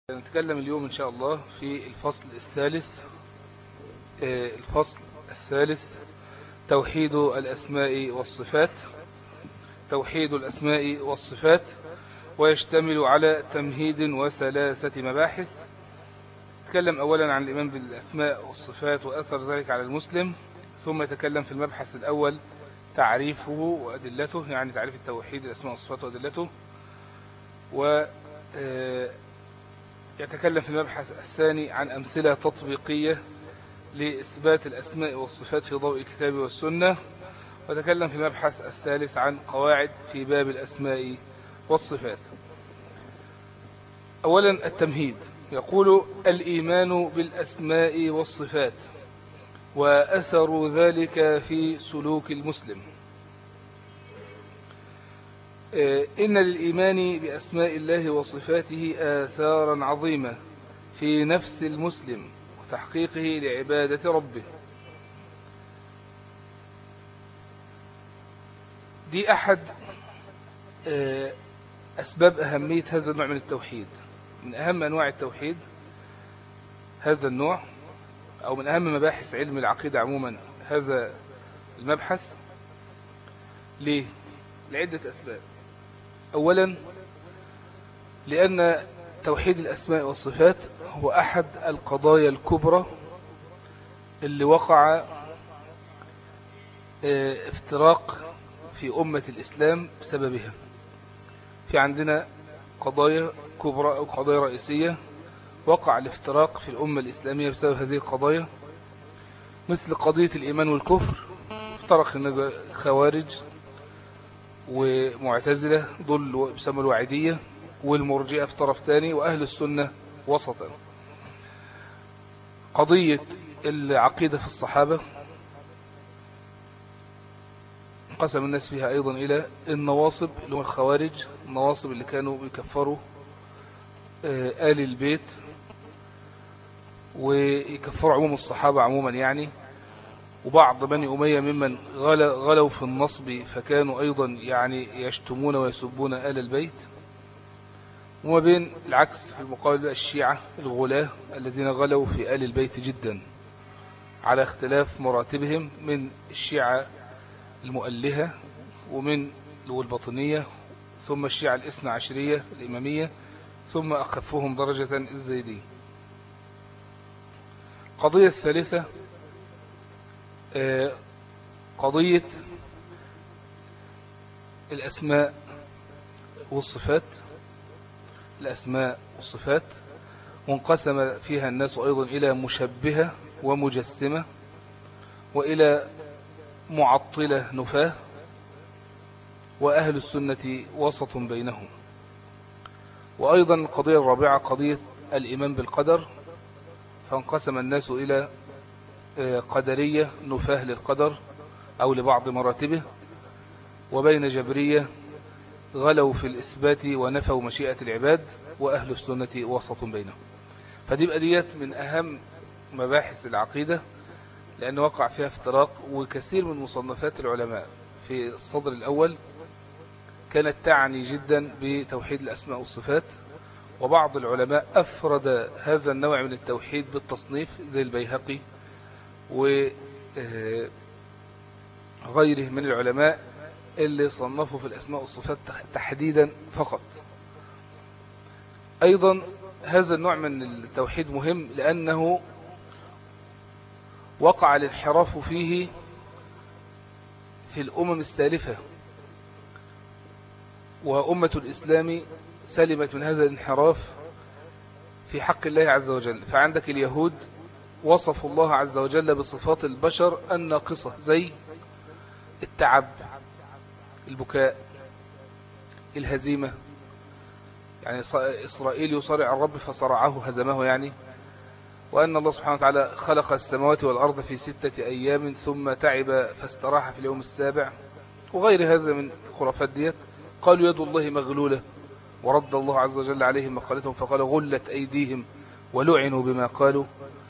نتكلم اليوم إن شاء الله في الفصل الثالث الفصل الثالث توحيد الأسماء والصفات توحيد الأسماء والصفات ويشتمل على تمهيد وثلاثة مباحث تكلم أولا عن الإيمان بالأسماء والصفات وأثر ذلك على المسلم ثم يتكلم في المبحث الأول تعريفه وأدلته يعني تعريف التوحيد الأسماء والصفات وأدلته و يتكلم في المبحث الثاني عن أمثلة تطبيقية لإثبات الأسماء والصفات في ضوء الكتاب والسنة وتكلم في المبحث الثالث عن قواعد في باب الأسماء والصفات أولا التمهيد يقول الإيمان بالأسماء والصفات وأثر ذلك في سلوك المسلم إن للإيمان بأسماء الله وصفاته آثارا عظيمة في نفس المسلم وتحقيقه لعبادة ربه دي أحد أسباب أهمية هذا النوع من التوحيد من أهم أنواع التوحيد هذا النوع أو من أهم مباحث علم العقيدة عموما هذا المبحث ليه؟ لعدة أسباب أولا لأن توحيد الأسماء والصفات هو أحد القضايا الكبرى اللي وقع افتراق في أمة الإسلام بسببها في عندنا قضايا كبرى أو قضايا رئيسية وقع الافتراق في الأمة الإسلامية بسبب هذه القضايا مثل قضية الإيمان والكفر افترق الناس خوارج ومعتزلة دول بسمى الوعيدية والمرجئة في طرف تاني وأهل السنة وسطا قضية العقيدة في الصحابة انقسم الناس فيها أيضا إلى النواصب اللي هم الخوارج النواصب اللي كانوا بيكفروا آل البيت ويكفروا عموم الصحابة عموما يعني وبعض بني أمية ممن غلوا في النصب فكانوا أيضا يعني يشتمون ويسبون آل البيت وما بين العكس في المقابل الشيعة الغلاة الذين غلوا في آل البيت جدا على اختلاف مراتبهم من الشيعة المؤلهة ومن والباطنية ثم الشيعة الاثنى عشرية الإمامية ثم أخفهم درجة الزيدية قضية الثالثة قضية الأسماء والصفات الأسماء والصفات وانقسم فيها الناس أيضا إلى مشبهة ومجسمة وإلى معطلة نفاه وأهل السنة وسط بينهم وأيضا القضية الرابعة قضية الإيمان بالقدر فانقسم الناس إلى قدرية نفاه للقدر أو لبعض مراتبه وبين جبرية غلوا في الإثبات ونفوا مشيئة العباد وأهل السنة وسط بينهم فدي بقى ديت من أهم مباحث العقيدة لأن وقع فيها افتراق وكثير من مصنفات العلماء في الصدر الأول كانت تعني جدا بتوحيد الأسماء والصفات وبعض العلماء أفرد هذا النوع من التوحيد بالتصنيف زي البيهقي وغيره من العلماء اللي صنفوا في الأسماء والصفات تحديدا فقط أيضا هذا النوع من التوحيد مهم لأنه وقع الانحراف فيه في الأمم السالفة وأمة الإسلام سلمت من هذا الانحراف في حق الله عز وجل فعندك اليهود وصفوا الله عز وجل بصفات البشر الناقصة زي التعب البكاء الهزيمة يعني إسرائيل يصارع الرب فصرعه هزمه يعني وأن الله سبحانه وتعالى خلق السماوات والأرض في ستة أيام ثم تعب فاستراح في اليوم السابع وغير هذا من خرافات ديت قالوا يد الله مغلولة ورد الله عز وجل عليهم مقالتهم فقال غلت أيديهم ولعنوا بما قالوا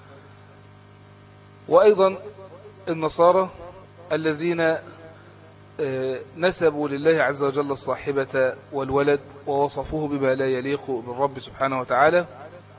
وأيضا النصارى الذين نسبوا لله عز وجل الصاحبة والولد ووصفوه بما لا يليق بالرب سبحانه وتعالى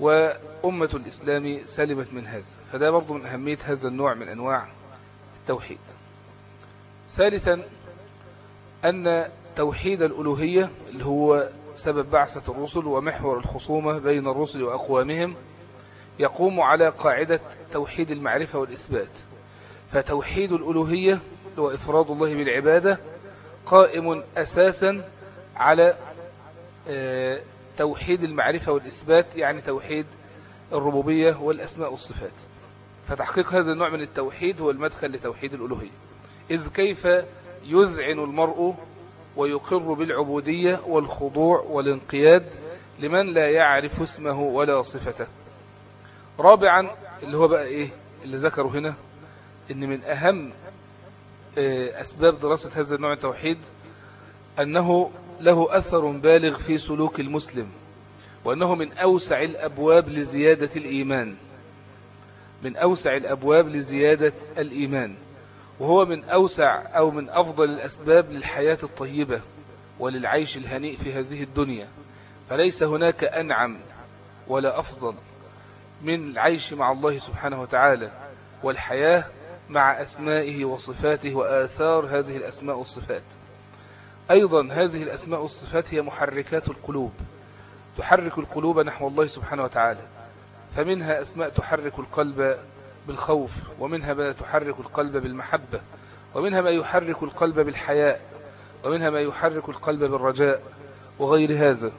وأمة الإسلام سلمت من هذا فده برضو من أهمية هذا النوع من أنواع التوحيد ثالثا أن توحيد الألوهية اللي هو سبب بعثة الرسل ومحور الخصومة بين الرسل وأقوامهم يقوم على قاعدة توحيد المعرفة والإثبات فتوحيد الألوهية هو إفراد الله بالعبادة قائم أساسا على آه، توحيد المعرفة والإثبات يعني توحيد الربوبية والأسماء والصفات فتحقيق هذا النوع من التوحيد هو المدخل لتوحيد الألوهية إذ كيف يذعن المرء ويقر بالعبودية والخضوع والانقياد لمن لا يعرف اسمه ولا صفته رابعا اللي هو بقى إيه اللي ذكره هنا إن من أهم آه، أسباب دراسة هذا النوع من التوحيد أنه له أثر بالغ في سلوك المسلم وأنه من أوسع الأبواب لزيادة الإيمان من أوسع الأبواب لزيادة الإيمان وهو من أوسع أو من أفضل الأسباب للحياة الطيبة وللعيش الهنيء في هذه الدنيا فليس هناك أنعم ولا أفضل من العيش مع الله سبحانه وتعالى والحياة مع أسمائه وصفاته وآثار هذه الأسماء والصفات أيضا هذه الأسماء والصفات هي محركات القلوب تحرك القلوب نحو الله سبحانه وتعالى فمنها أسماء تحرك القلب بالخوف ومنها ما تحرك القلب بالمحبة ومنها ما يحرك القلب بالحياء ومنها ما يحرك القلب بالرجاء وغير هذا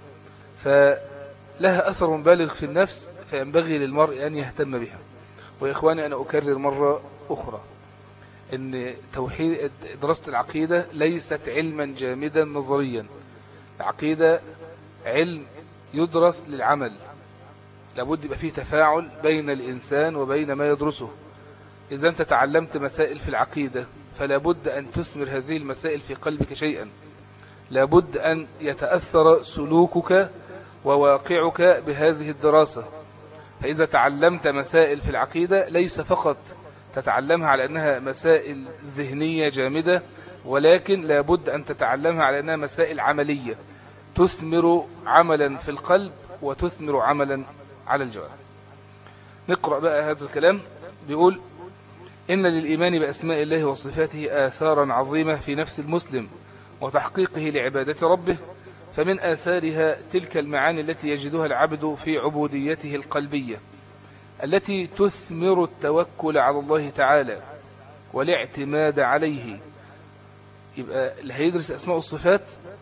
فلها أثر بالغ في النفس فينبغي للمرء أن يهتم بها وإخواني أنا أكرر مرة أخرى أن توحيد دراسة العقيدة ليست علما جامدا نظريا العقيدة علم يدرس للعمل لابد يبقى فيه تفاعل بين الإنسان وبين ما يدرسه إذا أنت تعلمت مسائل في العقيدة فلا بد أن تثمر هذه المسائل في قلبك شيئا لابد أن يتأثر سلوكك وواقعك بهذه الدراسة فإذا تعلمت مسائل في العقيدة ليس فقط تتعلمها على أنها مسائل ذهنية جامدة ولكن لابد أن تتعلمها على أنها مسائل عملية تثمر عملا في القلب وتثمر عملا على الجوارح نقرأ بقى هذا الكلام بيقول إن للإيمان بأسماء الله وصفاته آثارا عظيمة في نفس المسلم وتحقيقه لعبادة ربه فمن آثارها تلك المعاني التي يجدها العبد في عبوديته القلبية التي تثمر التوكل على الله تعالى والاعتماد عليه يبقى اللي هيدرس أسماء الصفات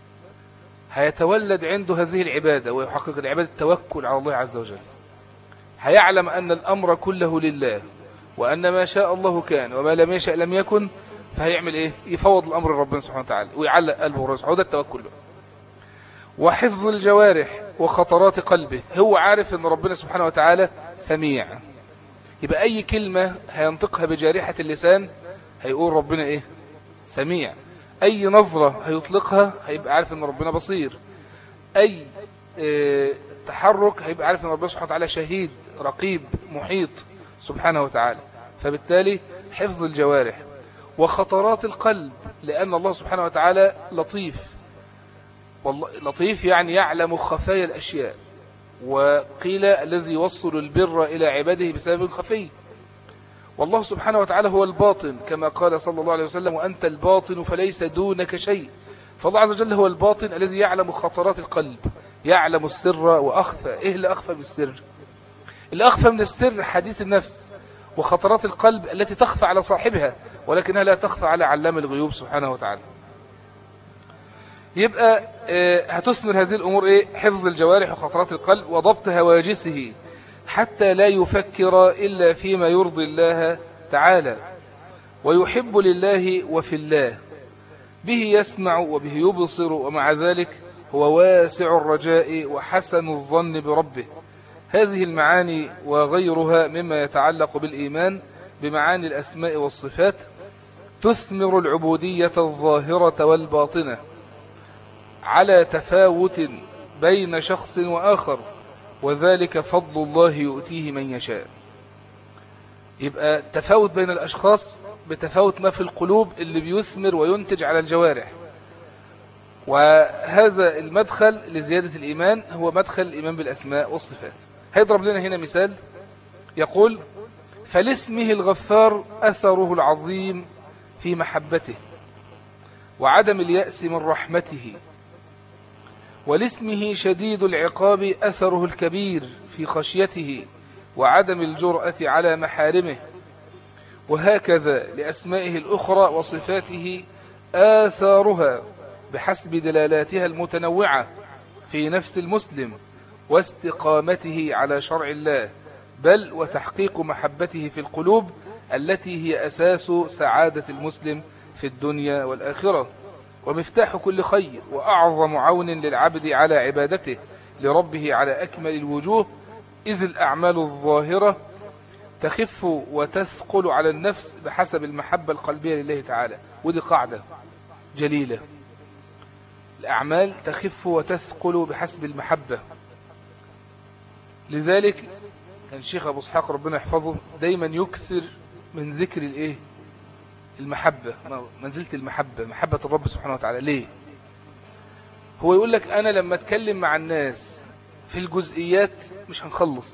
هيتولد عنده هذه العبادة ويحقق العبادة التوكل على الله عز وجل هيعلم أن الأمر كله لله وأن ما شاء الله كان وما لم يشاء لم يكن فهيعمل إيه يفوض الأمر لربنا سبحانه وتعالى ويعلق قلبه ورزقه هو ده التوكل وحفظ الجوارح وخطرات قلبه هو عارف أن ربنا سبحانه وتعالى سميع يبقى أي كلمة هينطقها بجارحة اللسان هيقول ربنا إيه سميع أي نظرة هيطلقها هيبقى عارف أن ربنا بصير أي اه تحرك هيبقى عارف أن ربنا سبحانه وتعالى شهيد رقيب محيط سبحانه وتعالى فبالتالي حفظ الجوارح وخطرات القلب لأن الله سبحانه وتعالى لطيف والله لطيف يعني يعلم خفايا الأشياء وقيل الذي يوصل البر إلى عباده بسبب خفي والله سبحانه وتعالى هو الباطن كما قال صلى الله عليه وسلم وأنت الباطن فليس دونك شيء فالله عز وجل هو الباطن الذي يعلم خطرات القلب يعلم السر وأخفى إيه اللي أخفى بالسر اللي أخفى من السر حديث النفس وخطرات القلب التي تخفى على صاحبها ولكنها لا تخفى على علام الغيوب سبحانه وتعالى يبقى هتثمر هذه الأمور إيه؟ حفظ الجوارح وخطرات القلب وضبط هواجسه حتى لا يفكر إلا فيما يرضي الله تعالى ويحب لله وفي الله به يسمع وبه يبصر ومع ذلك هو واسع الرجاء وحسن الظن بربه هذه المعاني وغيرها مما يتعلق بالإيمان بمعاني الأسماء والصفات تثمر العبودية الظاهرة والباطنة على تفاوت بين شخص وآخر وذلك فضل الله يؤتيه من يشاء يبقى التفاوت بين الأشخاص بتفاوت ما في القلوب اللي بيثمر وينتج على الجوارح وهذا المدخل لزيادة الإيمان هو مدخل الإيمان بالأسماء والصفات هيضرب لنا هنا مثال يقول فلاسمه الغفار أثره العظيم في محبته وعدم اليأس من رحمته ولاسمه شديد العقاب أثره الكبير في خشيته وعدم الجرأة على محارمه وهكذا لأسمائه الأخرى وصفاته آثارها بحسب دلالاتها المتنوعة في نفس المسلم واستقامته على شرع الله بل وتحقيق محبته في القلوب التي هي أساس سعادة المسلم في الدنيا والآخرة ومفتاح كل خير وأعظم عون للعبد على عبادته لربه على أكمل الوجوه إذ الأعمال الظاهرة تخف وتثقل على النفس بحسب المحبة القلبية لله تعالى ودي قاعدة جليلة الأعمال تخف وتثقل بحسب المحبة لذلك كان الشيخ أبو اسحاق ربنا يحفظه دايما يكثر من ذكر الايه المحبة منزلة المحبة محبة الرب سبحانه وتعالى ليه هو يقول لك أنا لما أتكلم مع الناس في الجزئيات مش هنخلص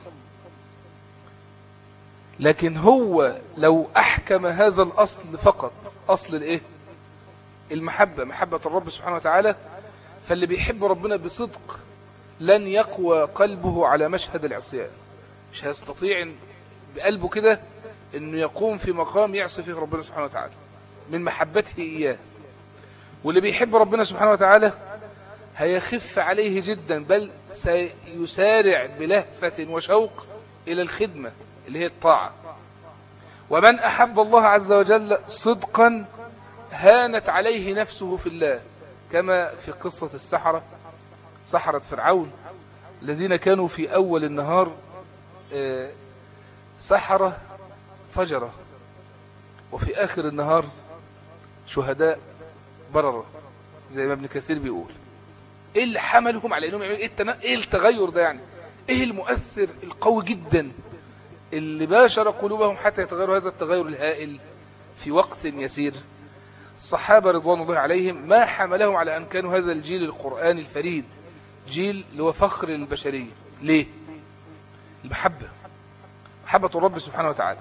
لكن هو لو أحكم هذا الأصل فقط أصل الإيه المحبة محبة الرب سبحانه وتعالى فاللي بيحب ربنا بصدق لن يقوى قلبه على مشهد العصيان مش هيستطيع بقلبه كده انه يقوم في مقام يعصي فيه ربنا سبحانه وتعالى من محبته إياه واللي بيحب ربنا سبحانه وتعالى هيخف عليه جدا بل سيسارع بلهفة وشوق إلى الخدمة اللي هي الطاعة ومن أحب الله عز وجل صدقا هانت عليه نفسه في الله كما في قصة السحرة سحرة فرعون الذين كانوا في أول النهار آه، سحرة فجرة وفي آخر النهار شهداء بررة زي ما ابن كثير بيقول ايه اللي حملهم على انهم يعملوا ايه, التنا... ايه التغير ده يعني ايه المؤثر القوي جدا اللي باشر قلوبهم حتى يتغيروا هذا التغير الهائل في وقت يسير الصحابة رضوان الله عليهم ما حملهم على أن كانوا هذا الجيل القرآن الفريد جيل اللي هو فخر البشرية ليه؟ المحبة محبة الرب سبحانه وتعالى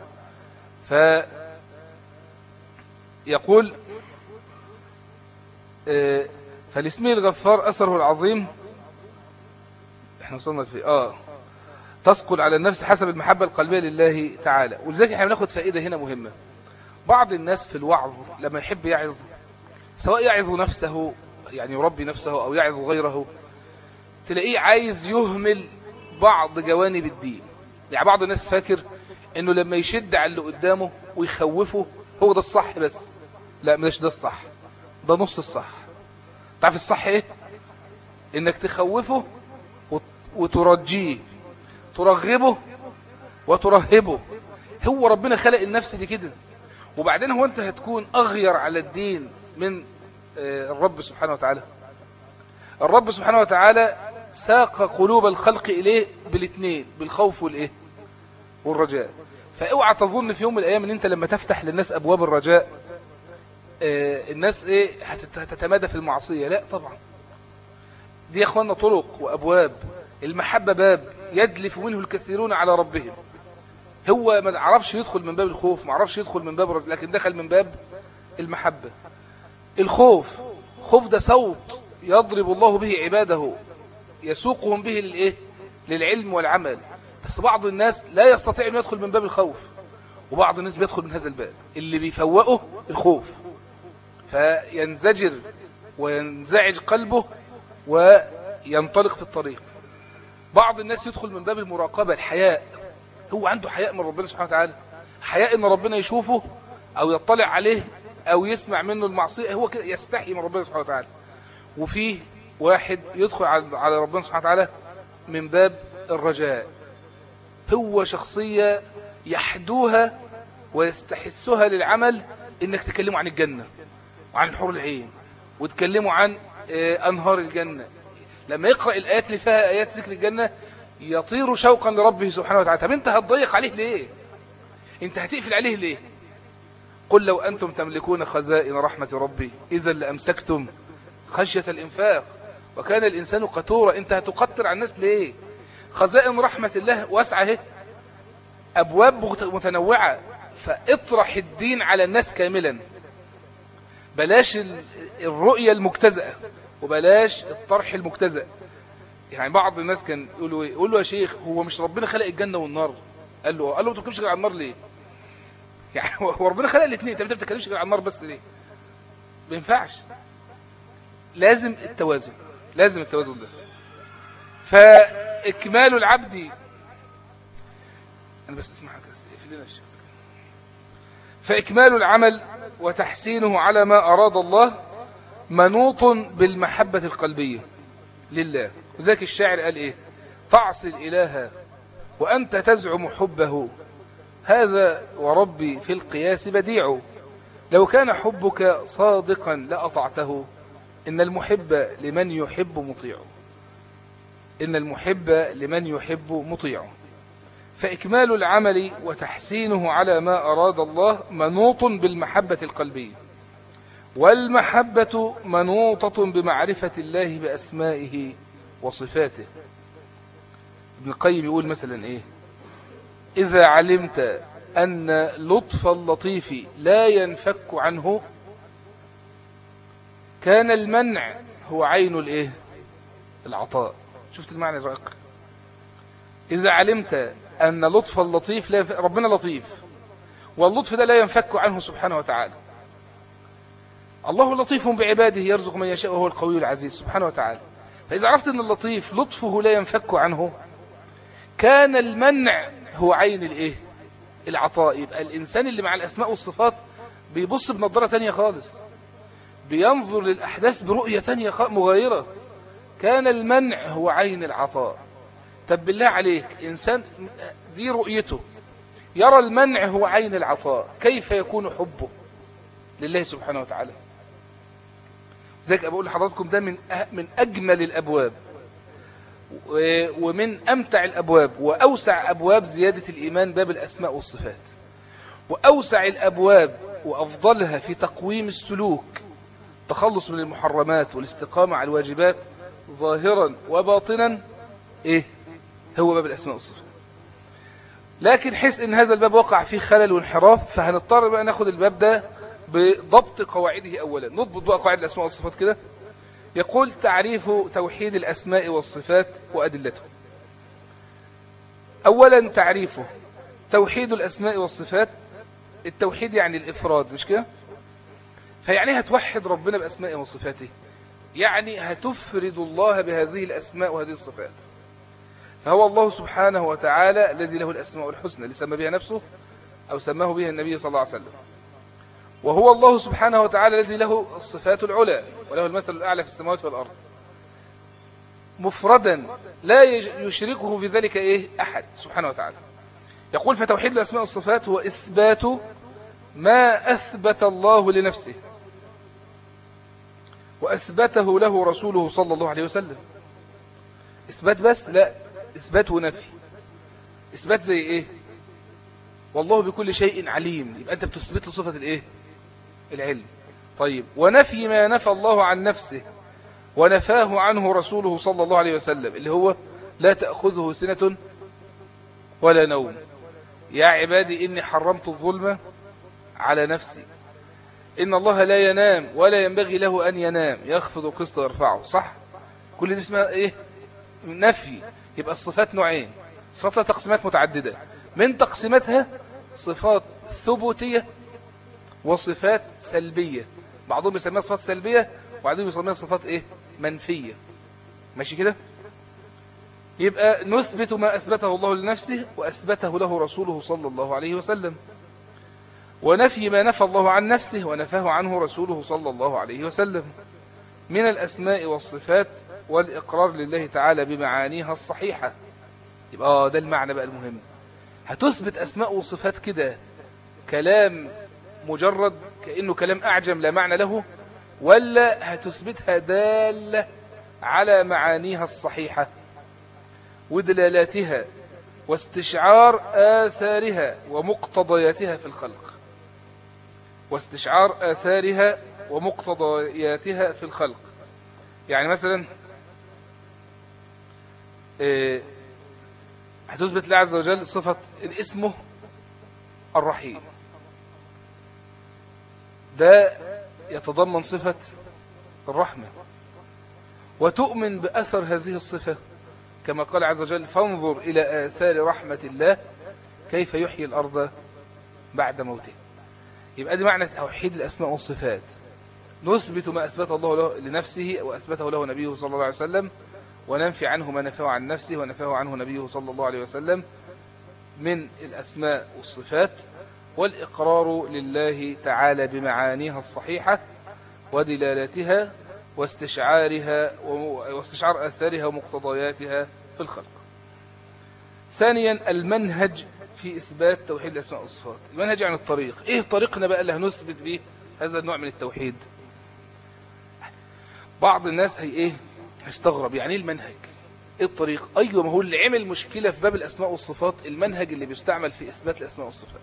فيقول آه، فالاسمي الغفار أثره العظيم احنا وصلنا في اه تسقل على النفس حسب المحبة القلبية لله تعالى ولذلك احنا بناخد فائدة هنا مهمة بعض الناس في الوعظ لما يحب يعظ سواء يعظ نفسه يعني يربي نفسه أو يعظ غيره تلاقيه عايز يهمل بعض جوانب الدين يعني بعض الناس فاكر انه لما يشد على اللي قدامه ويخوفه هو ده الصح بس لا مش ده الصح ده نص الصح تعرف الصح ايه انك تخوفه وترجيه ترغبه وترهبه هو ربنا خلق النفس دي كده وبعدين هو انت هتكون اغير على الدين من آه، الرب سبحانه وتعالى الرب سبحانه وتعالى ساق قلوب الخلق إليه بالاثنين بالخوف والإيه والرجاء فاوعى تظن في يوم من الأيام ان انت لما تفتح للناس أبواب الرجاء آه، الناس ايه هتتمادى في المعصية لا طبعا دي يا اخوانا طرق وأبواب المحبة باب يدلف منه الكثيرون على ربهم هو ما عرفش يدخل من باب الخوف ما عرفش يدخل من باب الرجاء لكن دخل من باب المحبة الخوف خوف ده صوت يضرب الله به عباده يسوقهم به للإيه؟ للعلم والعمل بس بعض الناس لا يستطيع أن يدخل من باب الخوف وبعض الناس بيدخل من هذا الباب اللي بيفوقه الخوف فينزجر وينزعج قلبه وينطلق في الطريق بعض الناس يدخل من باب المراقبة الحياء هو عنده حياء من ربنا سبحانه وتعالى حياء ان ربنا يشوفه او يطلع عليه او يسمع منه المعصية هو كده يستحي من ربنا سبحانه وتعالى وفيه واحد يدخل على ربنا سبحانه وتعالى من باب الرجاء هو شخصية يحدوها ويستحثها للعمل انك تكلموا عن الجنة وعن الحور العين وتكلموا عن آه، أنهار الجنة لما يقرأ الآيات اللي فيها آيات ذكر الجنة يطير شوقا لربه سبحانه وتعالى طب انت هتضيق عليه ليه انت هتقفل عليه ليه قل لو أنتم تملكون خزائن رحمة ربي إذا لأمسكتم خشية الإنفاق وكان الإنسان قتورا أنت هتقتر على الناس ليه خزائن رحمة الله واسعة اهي أبواب متنوعة فاطرح الدين على الناس كاملا بلاش الرؤية المجتزأة وبلاش الطرح المجتزأ يعني بعض الناس كان يقولوا ايه يقول له يا شيخ هو مش ربنا خلق الجنة والنار قال له قال له ما تتكلمش غير عن النار ليه يعني هو ربنا خلق الاثنين انت ما بتتكلمش غير عن النار بس ليه ما ينفعش لازم التوازن لازم التوازن ده فإكمال العبد أنا بس اسمعها كده فإكمال العمل وتحسينه على ما أراد الله منوط بالمحبة القلبية لله وذلك الشاعر قال إيه تعصي الإله وأنت تزعم حبه هذا وربي في القياس بديع لو كان حبك صادقا لأطعته إن المحب لمن يحب مطيع إن المحب لمن يحب مطيع فإكمال العمل وتحسينه على ما أراد الله منوط بالمحبة القلبية والمحبة منوطة بمعرفة الله بأسمائه وصفاته ابن القيم يقول مثلا إيه إذا علمت أن لطف اللطيف لا ينفك عنه كان المنع هو عين الايه العطاء شفت المعنى الرائق إذا علمت أن لطف اللطيف لا ينفك ربنا لطيف واللطف ده لا ينفك عنه سبحانه وتعالى الله لطيف بعباده يرزق من يشاء وهو القوي العزيز سبحانه وتعالى فإذا عرفت أن اللطيف لطفه لا ينفك عنه كان المنع هو عين الايه العطاء يبقى الإنسان اللي مع الأسماء والصفات بيبص بنظرة تانية خالص بينظر للأحداث برؤية تانية مغايرة كان المنع هو عين العطاء طب بالله عليك إنسان دي رؤيته يرى المنع هو عين العطاء كيف يكون حبه لله سبحانه وتعالى ذلك أقول لحضراتكم ده من من أجمل الأبواب ومن أمتع الأبواب وأوسع أبواب زيادة الإيمان باب الأسماء والصفات وأوسع الأبواب وأفضلها في تقويم السلوك التخلص من المحرمات والاستقامة على الواجبات ظاهرا وباطنا إيه هو باب الأسماء والصفات لكن حس ان هذا الباب وقع فيه خلل وانحراف فهنضطر بقى ناخد الباب ده بضبط قواعده اولا نضبط بقى قواعد الاسماء والصفات كده يقول تعريف توحيد الاسماء والصفات وادلته اولا تعريفه توحيد الاسماء والصفات التوحيد يعني الافراد مش كده فيعني هتوحد ربنا بأسمائه وصفاته يعني هتفرد الله بهذه الأسماء وهذه الصفات فهو الله سبحانه وتعالى الذي له الأسماء الحسنى اللي سمى بها نفسه أو سماه بها النبي صلى الله عليه وسلم وهو الله سبحانه وتعالى الذي له الصفات العلى وله المثل الأعلى في السماوات والأرض مفردا لا يشركه في ذلك إيه أحد سبحانه وتعالى يقول فتوحيد الأسماء والصفات هو إثبات ما أثبت الله لنفسه وأثبته له رسوله صلى الله عليه وسلم إثبات بس لا إثبات ونفي إثبات زي إيه والله بكل شيء عليم يبقى أنت بتثبت له صفة الإيه العلم طيب ونفي ما نفى الله عن نفسه ونفاه عنه رسوله صلى الله عليه وسلم اللي هو لا تأخذه سنة ولا نوم يا عبادي إني حرمت الظلم على نفسي إن الله لا ينام ولا ينبغي له أن ينام يخفض القسط ويرفعه صح كل دي اسمها إيه نفي يبقى الصفات نوعين صفات تقسيمات متعددة من تقسيماتها صفات ثبوتية وصفات سلبية بعضهم يسميها صفات سلبية وبعضهم يسميها صفات إيه منفية ماشي كده يبقى نثبت ما أثبته الله لنفسه وأثبته له رسوله صلى الله عليه وسلم ونفي ما نفى الله عن نفسه ونفاه عنه رسوله صلى الله عليه وسلم من الأسماء والصفات والإقرار لله تعالى بمعانيها الصحيحة يبقى آه، ده المعنى بقى المهم هتثبت أسماء وصفات كده كلام مجرد كأنه كلام أعجم لا معنى له ولا هتثبتها دالة على معانيها الصحيحة ودلالاتها واستشعار آثارها ومقتضياتها في الخلق واستشعار آثارها ومقتضياتها في الخلق يعني مثلا آه، هتثبت لله عز وجل صفة اسمه الرحيم ده يتضمن صفة الرحمة وتؤمن بأثر هذه الصفة كما قال عز وجل فانظر إلى آثار رحمة الله كيف يحيي الأرض بعد موته يبقى دي معنى توحيد الأسماء والصفات نثبت ما أثبت الله له لنفسه وأثبته له نبيه صلى الله عليه وسلم وننفي عنه ما نفاه عن نفسه ونفاه عنه نبيه صلى الله عليه وسلم من الأسماء والصفات والإقرار لله تعالى بمعانيها الصحيحة ودلالاتها واستشعارها واستشعار أثارها ومقتضياتها في الخلق ثانيا المنهج في إثبات توحيد الأسماء والصفات المنهج عن الطريق إيه طريقنا بقى اللي هنثبت به هذا النوع من التوحيد بعض الناس هي إيه هيستغرب يعني إيه المنهج إيه الطريق أيوة ما هو اللي عمل مشكلة في باب الأسماء والصفات المنهج اللي بيستعمل في إثبات الأسماء والصفات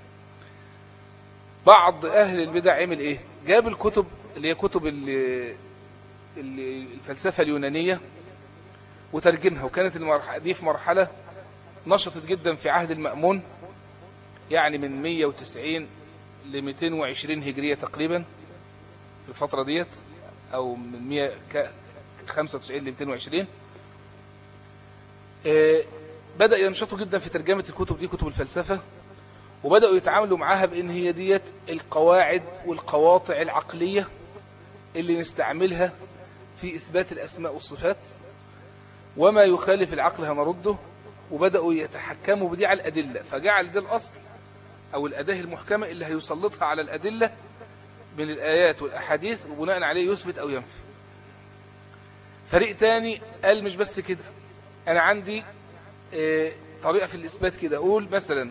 بعض أهل البدع عمل إيه جاب الكتب اللي هي كتب اللي الفلسفة اليونانية وترجمها وكانت المرحلة دي في مرحلة نشطت جدا في عهد المأمون يعني من 190 ل 220 هجرية تقريبا في الفترة ديت أو من 195 ل 220 بدأ ينشطوا جدا في ترجمة الكتب دي كتب الفلسفة وبدأوا يتعاملوا معاها بأن هي ديت القواعد والقواطع العقلية اللي نستعملها في إثبات الأسماء والصفات وما يخالف العقل هنرده وبدأوا يتحكموا بدي على الأدلة فجعل ده الأصل أو الأداة المحكمة اللي هيسلطها على الأدلة من الآيات والأحاديث وبناء عليه يثبت أو ينفي فريق تاني قال مش بس كده أنا عندي آه، طريقة في الإثبات كده أقول مثلا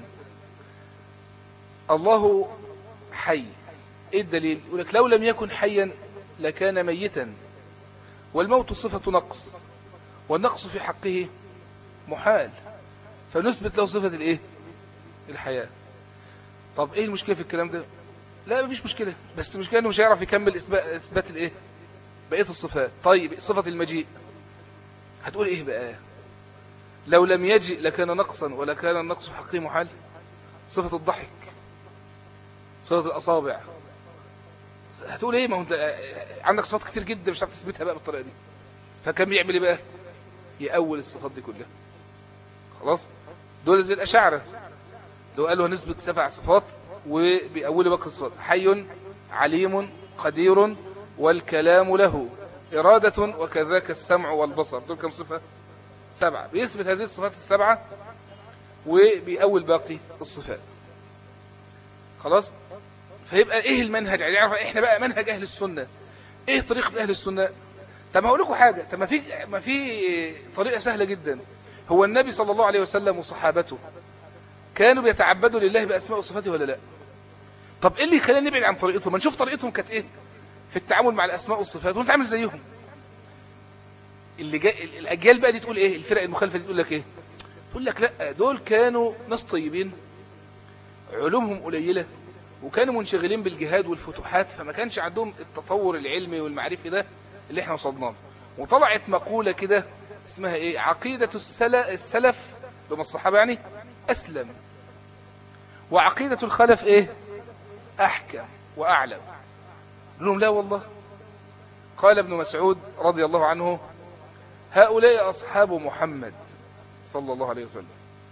الله حي إيه الدليل يقول لك لو لم يكن حيا لكان ميتا والموت صفة نقص والنقص في حقه محال فنثبت له صفة الايه الحياة طب ايه المشكلة في الكلام ده لا مفيش مشكلة بس المشكلة انه مش هيعرف يكمل اثبات, إثبات الايه بقية الصفات طيب صفة المجيء هتقول ايه بقى لو لم يجئ لكان نقصا ولا كان النقص في حقه محال صفة الضحك صفة الأصابع هتقول ايه ما هو انت عندك صفات كتير جدا مش هتعرف تثبتها بقى بالطريقه دي فكان بيعمل ايه بقى يأول الصفات دي كلها خلاص دول زي الأشاعرة لو قالوا هنثبت سبع صفات وبيأولوا باقي الصفات حي عليم قدير والكلام له إرادة وكذاك السمع والبصر دول كم صفة سبعة بيثبت هذه الصفات السبعة وبيأول باقي الصفات خلاص فيبقى ايه المنهج يعني يعرف احنا بقى منهج اهل السنة ايه طريقة اهل السنة طب ما اقول لكم حاجة طب ما في ما في طريقة سهلة جدا هو النبي صلى الله عليه وسلم وصحابته كانوا بيتعبدوا لله بأسماء وصفاته ولا لا طب ايه اللي يخلينا نبعد عن طريقتهم ما نشوف طريقتهم كانت ايه في التعامل مع الأسماء والصفات ونتعامل زيهم اللي جاي الأجيال بقى دي تقول ايه الفرق المخالفة دي تقول لك ايه تقول لك لا دول كانوا ناس طيبين علومهم قليلة وكانوا منشغلين بالجهاد والفتوحات فما كانش عندهم التطور العلمي والمعرفي ده اللي احنا وصلنا وطلعت مقولة كده اسمها ايه عقيدة السلف لما الصحابة يعني اسلم وعقيدة الخلف ايه احكم واعلم لهم لا والله قال ابن مسعود رضي الله عنه هؤلاء أصحاب محمد صلى الله عليه وسلم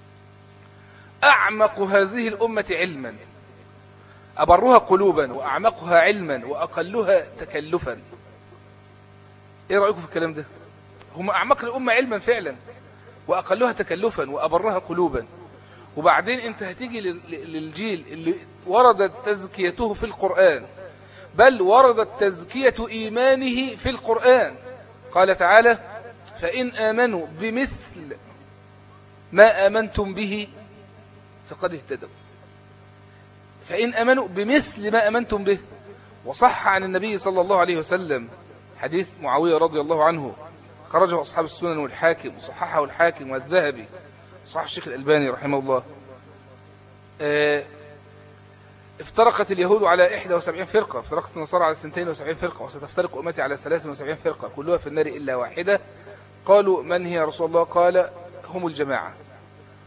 أعمق هذه الأمة علما أبرها قلوبا وأعمقها علما وأقلها تكلفا إيه رأيكم في الكلام ده هم أعمق الأمة علما فعلا وأقلها تكلفا وأبرها قلوبا وبعدين أنت هتيجي للجيل اللي وردت تزكيته في القرآن بل وردت تزكية إيمانه في القرآن قال تعالى فإن آمنوا بمثل ما آمنتم به فقد اهتدوا فإن أمنوا بمثل ما أمنتم به وصح عن النبي صلى الله عليه وسلم حديث معاوية رضي الله عنه خرجه أصحاب السنن والحاكم وصححه الحاكم والذهبي صح الشيخ الألباني رحمه الله اه افترقت اليهود على 71 فرقة افترقت النصارى على 72 فرقة وستفترق أمتي على 73 فرقة كلها في النار إلا واحدة قالوا من هي رسول الله قال هم الجماعة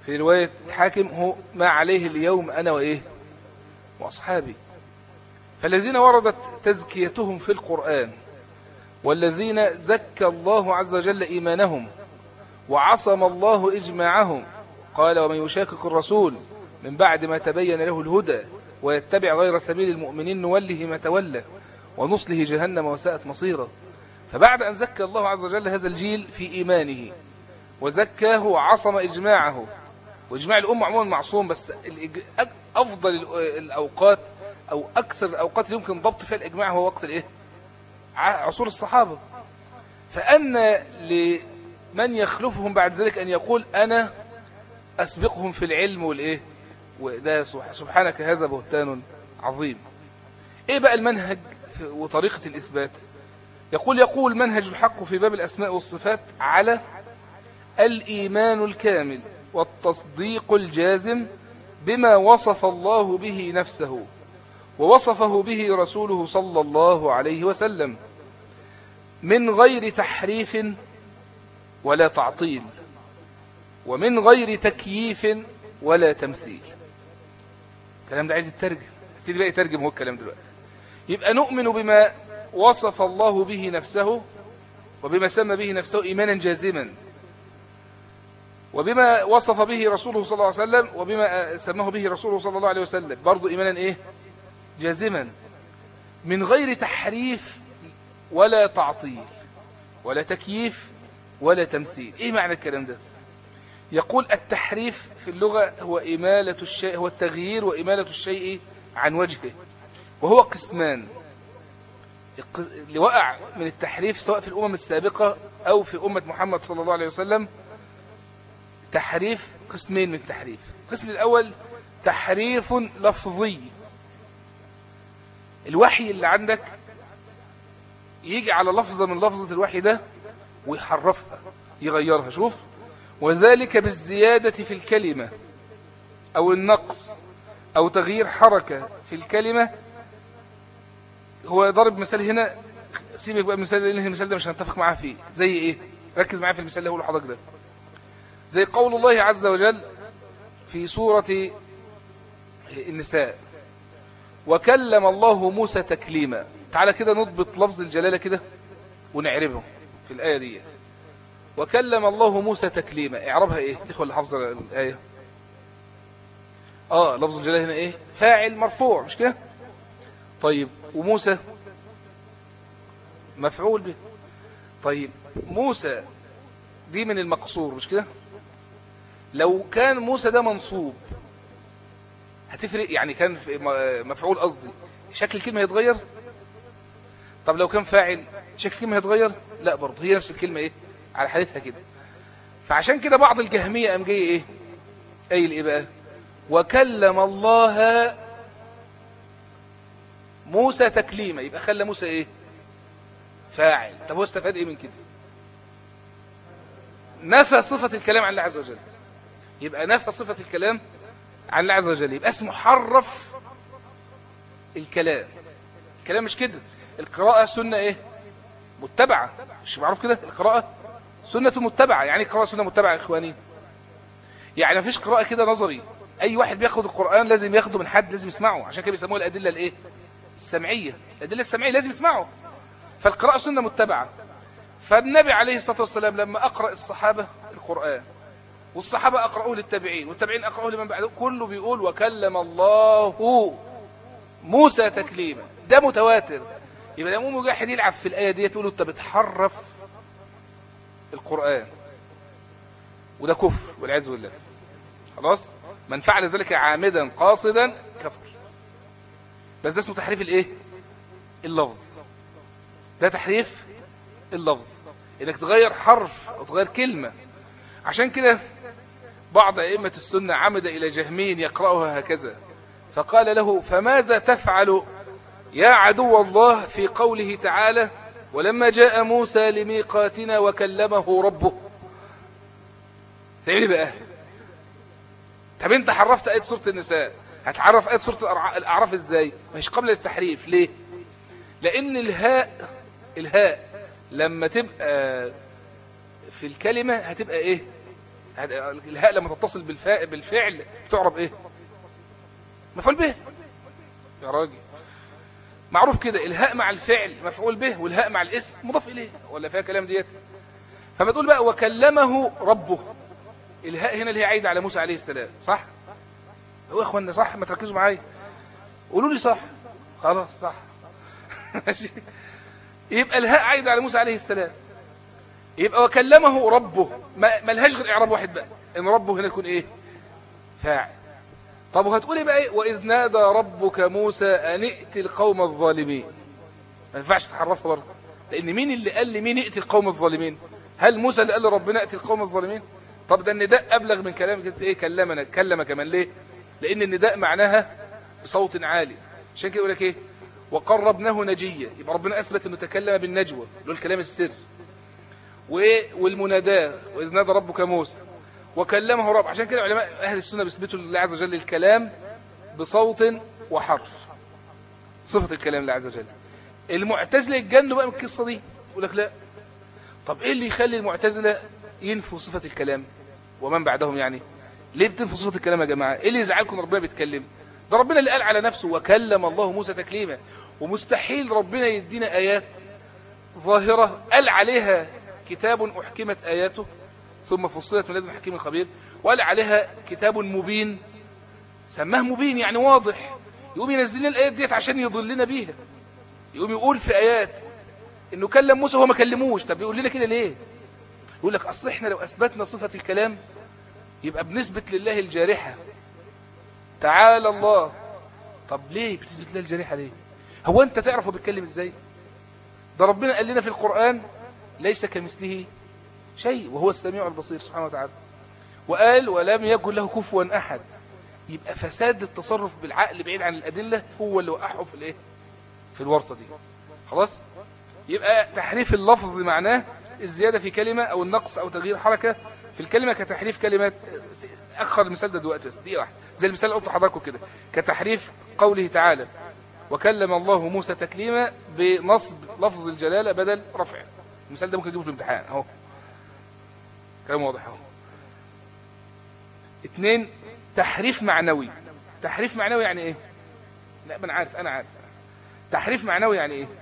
في رواية حاكم هو ما عليه اليوم أنا وإيه وأصحابي فالذين وردت تزكيتهم في القرآن والذين زكى الله عز وجل إيمانهم وعصم الله إجماعهم قال ومن يشاكك الرسول من بعد ما تبين له الهدى ويتبع غير سبيل المؤمنين نوله ما تولى ونصله جهنم وساءت مصيرا فبعد أن زكى الله عز وجل هذا الجيل في إيمانه وزكاه وعصم إجماعه وإجماع الأمة عموما معصوم بس أفضل الأوقات أو أكثر الأوقات اللي يمكن ضبط فيها الإجماع هو وقت الإيه؟ عصور الصحابة فأن لمن يخلفهم بعد ذلك أن يقول أنا أسبقهم في العلم والإيه وده سبحانك هذا بهتان عظيم إيه بقى المنهج وطريقة الإثبات يقول يقول منهج الحق في باب الأسماء والصفات على الإيمان الكامل والتصديق الجازم بما وصف الله به نفسه ووصفه به رسوله صلى الله عليه وسلم من غير تحريف ولا تعطيل ومن غير تكييف ولا تمثيل الكلام ده عايز يترجم ابتدي بقى يترجم هو الكلام دلوقتي يبقى نؤمن بما وصف الله به نفسه وبما سمى به نفسه إيمانا جازما وبما وصف به رسوله صلى الله عليه وسلم وبما سماه به رسوله صلى الله عليه وسلم برضو إيمانا إيه جازما من غير تحريف ولا تعطيل ولا تكييف ولا تمثيل إيه معنى الكلام ده يقول التحريف في اللغة هو إمالة الشيء هو التغيير وإمالة الشيء عن وجهه وهو قسمان اللي وقع من التحريف سواء في الأمم السابقة أو في أمة محمد صلى الله عليه وسلم تحريف قسمين من التحريف القسم الأول تحريف لفظي الوحي اللي عندك يجي على لفظة من لفظة الوحي ده ويحرفها يغيرها شوف وذلك بالزيادة في الكلمة أو النقص أو تغيير حركة في الكلمة هو ضرب مثال هنا سيبك بقى مثال لأن المثال ده مش هنتفق معاه فيه زي إيه ركز معايا في المثال اللي هو لحضرتك ده زي قول الله عز وجل في سورة النساء وكلم الله موسى تكليما تعالى كده نضبط لفظ الجلالة كده ونعربه في الآية ديت وكلم الله موسى تكليما اعربها ايه الاخوه اللي حافظ الايه اه لفظ الجلاله هنا ايه فاعل مرفوع مش كده طيب وموسى مفعول به طيب موسى دي من المقصور مش كده لو كان موسى ده منصوب هتفرق يعني كان مفعول قصدي شكل الكلمه هيتغير طب لو كان فاعل شكل الكلمه هيتغير لا برضه هي نفس الكلمه ايه على حالتها كده فعشان كده بعض الجهمية قام جاي ايه قايل ايه بقى وكلم الله موسى تكليما يبقى خلى موسى ايه فاعل طب هو استفاد ايه من كده نفى صفة الكلام عن الله عز وجل يبقى نفى صفة الكلام عن الله عز وجل يبقى اسمه حرف الكلام الكلام مش كده القراءة سنة ايه متبعة مش معروف كده القراءة سنة متبعة يعني قراءة سنة متبعة يا إخواني يعني مفيش قراءة كده نظري أي واحد بياخد القرآن لازم ياخده من حد لازم يسمعه عشان كده بيسموها الأدلة الإيه السمعية الأدلة السمعية لازم يسمعه فالقراءة سنة متبعة فالنبي عليه الصلاة والسلام لما أقرأ الصحابة القرآن والصحابة أقرأوه للتابعين والتابعين أقرأوه لمن بعده كله بيقول وكلم الله موسى تكليما ده متواتر يبقى لما مجاهد يلعب في الآية دي تقول أنت بتحرف القرآن وده كفر والعياذ بالله خلاص من فعل ذلك عامدا قاصدا كفر بس ده اسمه تحريف الايه اللفظ ده تحريف اللفظ انك تغير حرف او تغير كلمة عشان كده بعض أئمة السنة عمد إلى جهمين يقرأها هكذا فقال له فماذا تفعل يا عدو الله في قوله تعالى ولما جاء موسى لميقاتنا وكلمه ربه تعمل بقى طب انت حرفت آية سورة النساء هتعرف آية سورة الأعراف ازاي مش قبل التحريف ليه لأن الهاء الهاء لما تبقى في الكلمة هتبقى ايه الهاء لما تتصل بالفاء بالفعل بتعرب ايه مفعول به يا راجل معروف كده الهاء مع الفعل مفعول به والهاء مع الاسم مضاف اليه ولا فيها كلام ديت فما تقول بقى وكلمه ربه الهاء هنا اللي هي عايده على موسى عليه السلام صح هو يا اخوانا صح ما تركزوا معايا قولوا لي صح خلاص صح ماشي يبقى الهاء عايده على موسى عليه السلام يبقى وكلمه ربه ما ملهاش غير اعراب واحد بقى ان ربه هنا يكون ايه فاعل طب وهتقولي بقى ايه واذ نادى ربك موسى ان ائت القوم الظالمين ما ينفعش تحرفها برضه لان مين اللي قال لي مين ائت القوم الظالمين هل موسى اللي قال لربنا ائت القوم الظالمين طب ده النداء ابلغ من كلام ايه كلمنا كلم كمان ليه لان النداء معناها بصوت عالي عشان كده يقول لك ايه وقربناه نجيا يبقى ربنا اثبت انه تكلم بالنجوى اللي هو الكلام السر والمناداه واذ نادى ربك موسى وكلمه رب عشان كده علماء اهل السنه بيثبتوا لله عز وجل الكلام بصوت وحرف صفه الكلام لله عز وجل المعتزله يتجنوا بقى من القصه دي يقول لك لا طب ايه اللي يخلي المعتزله ينفوا صفه الكلام ومن بعدهم يعني ليه بتنفوا صفه الكلام يا جماعه ايه اللي يزعلكم ربنا بيتكلم ده ربنا اللي قال على نفسه وكلم الله موسى تكليما ومستحيل ربنا يدينا آيات ظاهرة قال عليها كتاب أحكمت آياته ثم فصلت من لدن حكيم خبير وقال عليها كتاب مبين سماه مبين يعني واضح يقوم ينزل لنا الآيات ديت عشان يضلنا بيها يقوم يقول في آيات إنه كلم موسى وهو ما كلموش طب يقول لنا كده ليه يقول لك أصل إحنا لو أثبتنا صفة الكلام يبقى بنثبت لله الجارحة تعالى الله طب ليه بتثبت لله الجارحة ليه هو أنت تعرف هو بيتكلم إزاي ده ربنا قال لنا في القرآن ليس كمثله شيء وهو السميع البصير سبحانه وتعالى وقال ولم يكن له كفوا أحد يبقى فساد التصرف بالعقل بعيد عن الأدلة هو اللي وقعه في الايه في الورطة دي خلاص يبقى تحريف اللفظ معناه الزيادة في كلمة أو النقص أو تغيير حركة في الكلمة كتحريف كلمات أخر المثال ده دلوقتي بس دي واحدة زي المثال اللي قلته لحضراتكم كده كتحريف قوله تعالى وكلم الله موسى تكليما بنصب لفظ الجلالة بدل رفع المثال ده ممكن نجيبه في الامتحان اهو كلام واضح اهو اثنين تحريف معنوي تحريف معنوي يعني ايه لا انا عارف انا عارف تحريف معنوي يعني ايه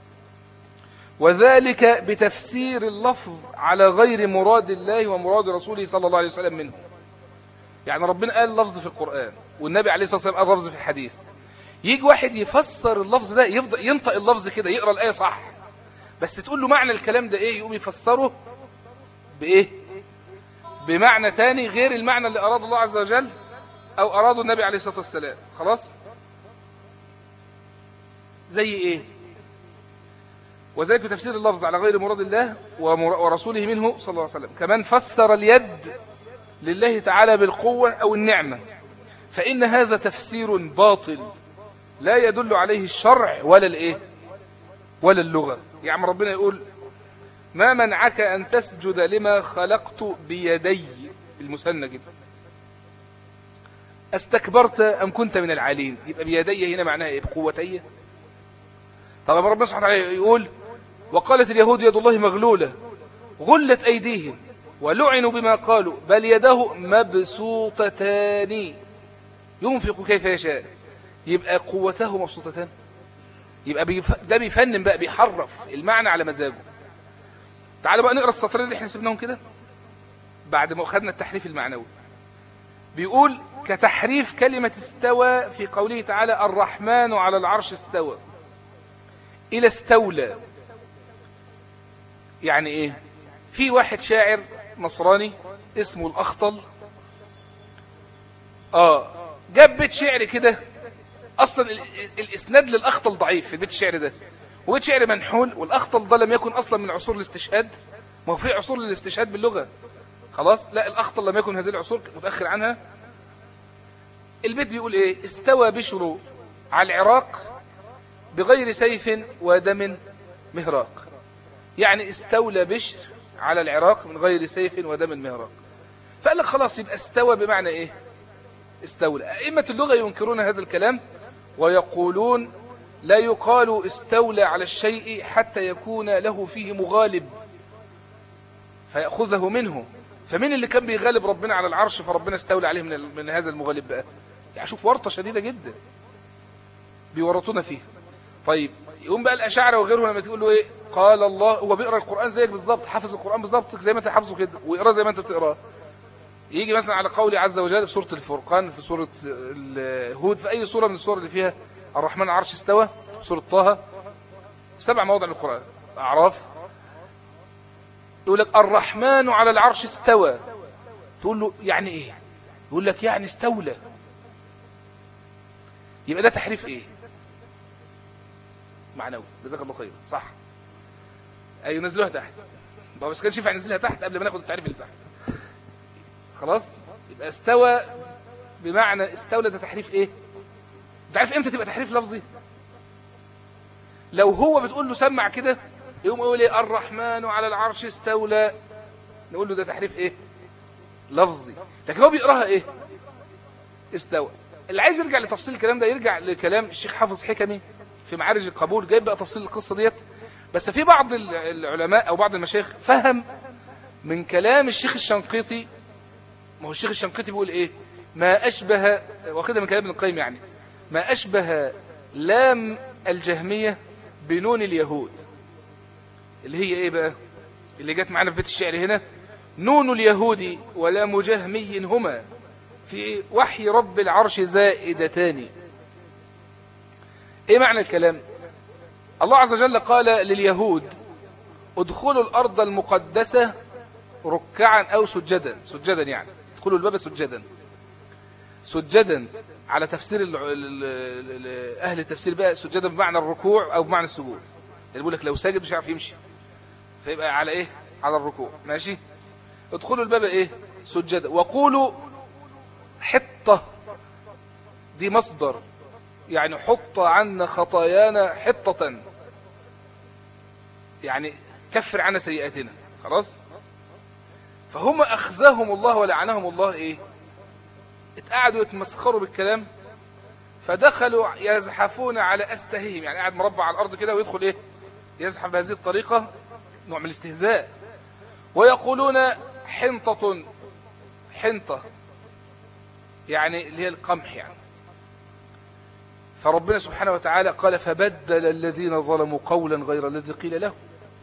وذلك بتفسير اللفظ على غير مراد الله ومراد رسوله صلى الله عليه وسلم منه يعني ربنا قال لفظ في القرآن والنبي عليه الصلاة والسلام قال لفظ في الحديث يجي واحد يفسر اللفظ ده يفضل ينطق اللفظ كده يقرأ الآية صح بس تقول له معنى الكلام ده ايه يقوم يفسره بايه بمعنى تاني غير المعنى اللي أراد الله عز وجل أو أراده النبي عليه الصلاة والسلام خلاص زي ايه وذلك بتفسير اللفظ على غير مراد الله ورسوله منه صلى الله عليه وسلم كمان فسر اليد لله تعالى بالقوة أو النعمة فإن هذا تفسير باطل لا يدل عليه الشرع ولا الايه ولا اللغة يعني ربنا يقول ما منعك أن تسجد لما خلقت بيدي المثنى كده استكبرت أم كنت من العالين يبقى بيدي هنا معناها إيه بقوتي طبعا ربنا سبحانه وتعالى يقول وقالت اليهود يد الله مغلولة غلت أيديهم ولعنوا بما قالوا بل يده مبسوطتان ينفق كيف يشاء يبقى قوته مبسوطتان يبقى بيف... ده بيفنن بقى بيحرف المعنى على مزاجه تعالوا بقى نقرا السطرين اللي احنا سيبناهم كده بعد ما اخذنا التحريف المعنوي بيقول كتحريف كلمة استوى في قوله تعالى الرحمن على العرش استوى إلى استولى يعني إيه في واحد شاعر نصراني اسمه الأخطل آه جاب بيت شعر كده أصلا الإسناد للأخطل ضعيف في البيت الشعر ده وبيت شعر منحول والأخطل ده لم يكن أصلا من عصور الاستشهاد ما هو في عصور للاستشهاد باللغة خلاص لا الأخطل لم يكن هذه العصور متأخر عنها البيت بيقول إيه استوى بشر على العراق بغير سيف ودم مهراق يعني استولى بشر على العراق من غير سيف ودم مهراق فقال لك خلاص يبقى استوى بمعنى ايه استولى أئمة اللغة ينكرون هذا الكلام ويقولون لا يقال استولى على الشيء حتى يكون له فيه مغالب فيأخذه منه فمين اللي كان بيغالب ربنا على العرش فربنا استولى عليه من, من هذا المغالب بقى يعني شوف ورطة شديدة جدا بيورطونا فيها طيب يقوم بقى الأشاعرة وغيرهم لما تقول له إيه قال الله هو بيقرأ القرآن زيك بالظبط حافظ القرآن بالظبط زي ما أنت حافظه كده ويقرأ زي ما أنت بتقراه يجي مثلا على قولي عز وجل في سورة الفرقان في سورة الهود في أي سورة من السور اللي فيها الرحمن العرش استوى سورة طه سبع مواضع من القرآن أعراف يقول لك الرحمن على العرش استوى تقول له يعني ايه يقول لك يعني استولى يبقى ده تحريف ايه معنوي جزاك الله خير صح ايوه نزلوها تحت طب بس كانش ينفع ننزلها تحت قبل ما ناخد التعريف اللي تحت خلاص يبقى استوى بمعنى استولى ده تحريف ايه انت عارف امتى تبقى تحريف لفظي لو هو بتقول له سمع كده يقوم يقول ايه الرحمن على العرش استولى نقول له ده تحريف ايه لفظي لكن هو بيقراها ايه استوى اللي عايز يرجع لتفصيل الكلام ده يرجع لكلام الشيخ حافظ حكمي في معارج القبول جايب بقى تفصيل القصة ديت بس في بعض العلماء او بعض المشايخ فهم من كلام الشيخ الشنقيطي ما هو الشيخ الشنقيطي بيقول ايه ما اشبه واخدها من كلام ابن القيم يعني ما اشبه لام الجهمية بنون اليهود اللي هي ايه بقى اللي جت معانا في بيت الشعر هنا نون اليهود ولا مجهمي هما في وحي رب العرش زائدتان ايه معنى الكلام الله عز وجل قال لليهود ادخلوا الارض المقدسة ركعا او سجدا سجدا يعني ادخلوا الباب سجدا سجدا على تفسير اهل التفسير بقى سجدا بمعنى الركوع او بمعنى السجود اللي بيقول لك لو ساجد مش عارف يمشي فيبقى على ايه على الركوع ماشي ادخلوا الباب ايه سجدا وقولوا حطة دي مصدر يعني حط عنا خطايانا حطة يعني كفر عنا سيئاتنا خلاص فهم أخزاهم الله ولعنهم الله إيه اتقعدوا يتمسخروا بالكلام فدخلوا يزحفون على أستهيهم يعني قاعد مربع على الأرض كده ويدخل إيه يزحف بهذه الطريقة نوع من الاستهزاء ويقولون حنطة حنطة يعني اللي هي القمح يعني فربنا سبحانه وتعالى قال فبدل الذين ظلموا قولا غير الذي قيل لهم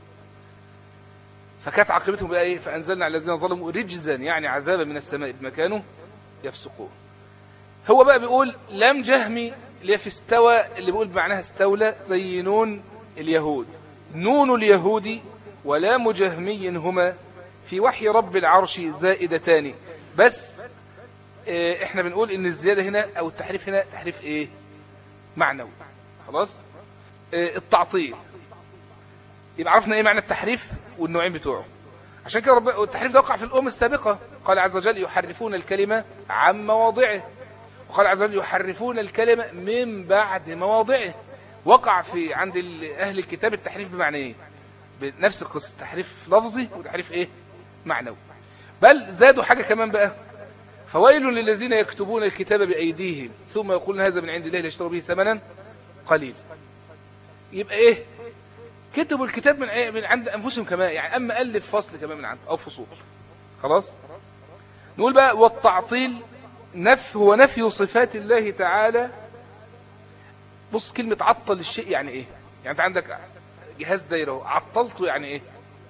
فكانت عاقبتهم بقى ايه فانزلنا على الذين ظلموا رجزا يعني عذابا من السماء بما كانوا يفسقون هو بقى بيقول لم جهمي اللي في استوى اللي بيقول بمعناها استولى زي نون اليهود نون اليهود ولا جهمي هما في وحي رب العرش زائدتان بس اه احنا بنقول ان الزيادة هنا او التحريف هنا تحريف ايه معنوي خلاص اه التعطيل يبقى عرفنا ايه معنى التحريف والنوعين بتوعه عشان كده رب... التحريف ده وقع في الأمم السابقة قال عز وجل يحرفون الكلمة عن مواضعه وقال عز وجل يحرفون الكلمة من بعد مواضعه وقع في عند أهل الكتاب التحريف بمعنى ايه بنفس القصة تحريف لفظي وتحريف ايه معنوي بل زادوا حاجة كمان بقى فويل للذين يكتبون الكتاب بأيديهم ثم يقولون هذا من عند الله ليشتروا به ثمنا قليل يبقى ايه كتبوا الكتاب من ايه من عند انفسهم كمان يعني اما الف فصل كمان من عند او فصول خلاص نقول بقى والتعطيل نف هو نفي صفات الله تعالى بص كلمة عطل الشيء يعني ايه يعني انت عندك جهاز دايره عطلته يعني ايه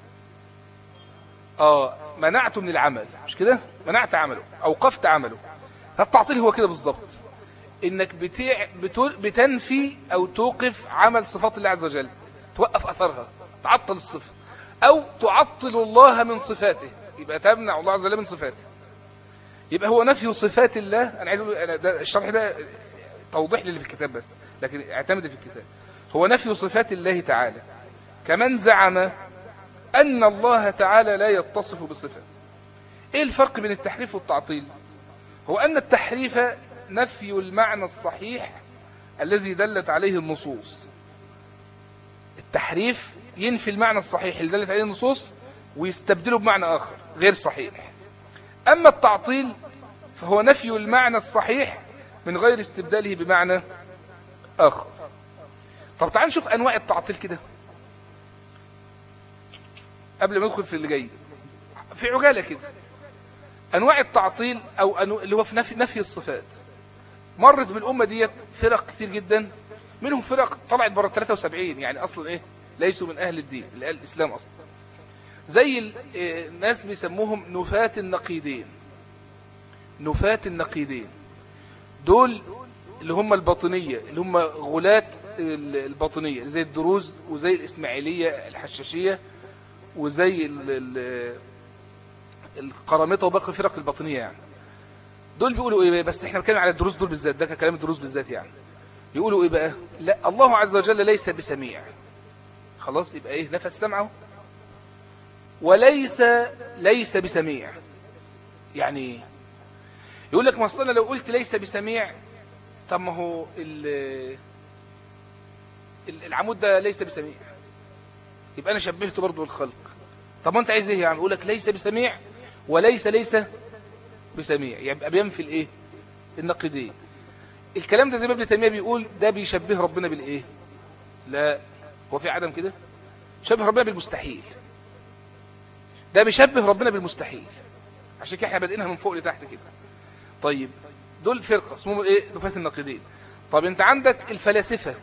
اه منعته من العمل مش كده منعت عمله اوقفت عمله فالتعطيل هو كده بالظبط انك بتيع بتنفي او توقف عمل صفات الله عز وجل توقف اثرها تعطل الصفه او تعطل الله من صفاته يبقى تمنع الله عز وجل من صفاته يبقى هو نفي صفات الله انا عايز اقول انا ده الشرح ده توضيح للي في الكتاب بس لكن اعتمد في الكتاب هو نفي صفات الله تعالى كمن زعم أن الله تعالى لا يتصف بصفة إيه الفرق بين التحريف والتعطيل هو أن التحريف نفي المعنى الصحيح الذي دلت عليه النصوص التحريف ينفي المعنى الصحيح اللي دلت عليه النصوص ويستبدله بمعنى آخر غير صحيح أما التعطيل فهو نفي المعنى الصحيح من غير استبداله بمعنى آخر طب تعال نشوف أنواع التعطيل كده قبل ما ندخل في اللي جاي في عجالة كده أنواع التعطيل أو أنو... اللي هو في نفي, نفي الصفات مرت بالأمة ديت فرق كتير جدا منهم فرق طلعت بره 73 يعني أصلا إيه ليسوا من أهل الدين الإسلام أصلا زي الناس بيسموهم نفاة النقيدين نفاة النقيدين دول اللي هم الباطنية اللي هم غلاة الباطنية زي الدروز وزي الإسماعيلية الحشاشية وزي القرامطة وباقي الفرق الباطنية يعني دول بيقولوا ايه بس احنا بنتكلم على الدروس دول بالذات ده كلام الدروس بالذات يعني يقولوا ايه بقى لا الله عز وجل ليس بسميع خلاص يبقى ايه نفى السمع وليس ليس بسميع يعني يقول لك ما اصل لو قلت ليس بسميع طب ما هو العمود ده ليس بسميع يبقى انا شبهته برضه بالخلق طب ما انت عايز ايه يعني يقول لك ليس بسميع وليس ليس بسميع يبقى بينفي الايه النقيضين الكلام ده زي ما ابن تيميه بيقول ده بيشبه ربنا بالايه لا هو في عدم كده شبه ربنا بالمستحيل ده بيشبه ربنا بالمستحيل عشان كده احنا بادئينها من فوق لتحت كده طيب دول فرقه اسمهم ايه نفاة النقيضين طب انت عندك الفلاسفه